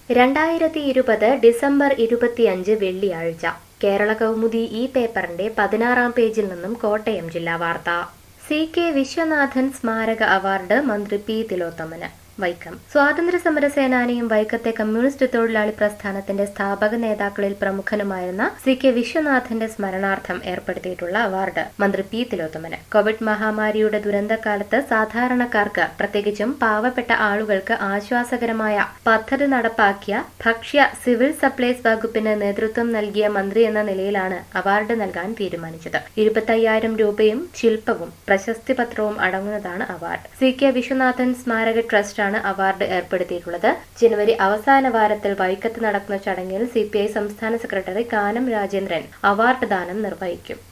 രണ്ടായിരത്തി ഇരുപത് ഡിസംബർ ഇരുപത്തിയഞ്ച് വെള്ളിയാഴ്ച കേരള കൗമുദി ഈ പേപ്പറിന്റെ പതിനാറാം പേജിൽ നിന്നും കോട്ടയം ജില്ലാ വാർത്ത സി കെ വിശ്വനാഥൻ സ്മാരക അവാർഡ് മന്ത്രി പി തിലോത്തമന് വൈക്കം സ്വാതന്ത്ര്യ സമര സേനാനിയും വൈക്കത്തെ കമ്മ്യൂണിസ്റ്റ് തൊഴിലാളി പ്രസ്ഥാനത്തിന്റെ സ്ഥാപക നേതാക്കളിൽ പ്രമുഖനുമായിരുന്ന സി കെ വിശ്വനാഥന്റെ സ്മരണാർത്ഥം ഏർപ്പെടുത്തിയിട്ടുള്ള അവാർഡ് മന്ത്രി പി തിലോത്തമന് കോവിഡ് മഹാമാരിയുടെ ദുരന്തകാലത്ത് സാധാരണക്കാർക്ക് പ്രത്യേകിച്ചും പാവപ്പെട്ട ആളുകൾക്ക് ആശ്വാസകരമായ പദ്ധതി നടപ്പാക്കിയ ഭക്ഷ്യ സിവിൽ സപ്ലൈസ് വകുപ്പിന് നേതൃത്വം നൽകിയ മന്ത്രി എന്ന നിലയിലാണ് അവാർഡ് നൽകാൻ തീരുമാനിച്ചത് ഇരുപത്തയ്യായിരം രൂപയും ശില്പവും പ്രശസ്തി പത്രവും അടങ്ങുന്നതാണ് അവാർഡ് സി കെ വിശ്വനാഥൻ സ്മാരക ട്രസ്റ്റാണ് അവാർഡ് ഏർപ്പെടുത്തിയിട്ടുള്ളത് ജനുവരി അവസാന വാരത്തിൽ വൈക്കത്ത് നടക്കുന്ന ചടങ്ങിൽ സി സംസ്ഥാന സെക്രട്ടറി കാനം രാജേന്ദ്രൻ അവാർഡ് ദാനം നിർവഹിക്കും